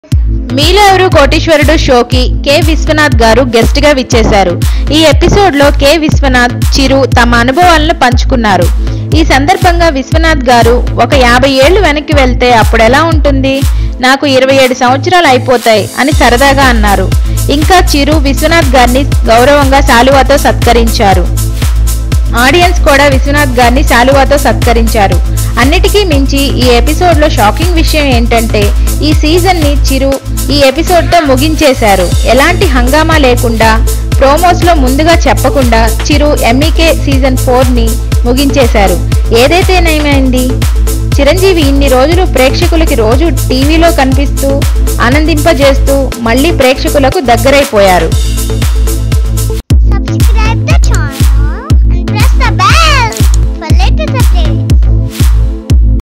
మీలో ఎవరు కోటీశ్వరుడు షోకి కె విశ్వనాథ్ గారు గెస్ట్ గా విచ్చేశారు ఈ ఎపిసోడ్ లో కె విశ్వనాథ్ చిరు తమ అనుభవాలను పంచుకున్నారు ఈ సందర్భంగా విశ్వనాథ్ గారు ఒక యాభై ఏళ్లు వెనక్కి వెళ్తే అప్పుడు ఎలా ఉంటుంది నాకు ఇరవై ఏడు సంవత్సరాలు అయిపోతాయి అని సరదాగా అన్నారు ఇంకా చిరు విశ్వనాథ్ గారిని గౌరవంగా శాలువాతో సత్కరించారు ఆడియన్స్ కూడా విశ్వనాథ్ గారిని శాలువాతో సత్కరించారు అన్నిటికీ మించి ఈ ఎపిసోడ్ లో షాకింగ్ విషయం ఏంటంటే ఈ సీజన్ ని చిరు ఈ ఎపిసోడ్ తో ముగించేశారు ఎలాంటి హంగామా లేకుండా ప్రోమోస్ లో ముందుగా చెప్పకుండా చిరు ఎంఈకే సీజన్ ఫోర్ ని ముగించేశారు ఏదైతేనేమైంది చిరంజీవి ఇన్ని రోజులు ప్రేక్షకులకి రోజు టీవీలో కనిపిస్తూ ఆనందింపజేస్తూ మళ్ళీ ప్రేక్షకులకు దగ్గరైపోయారు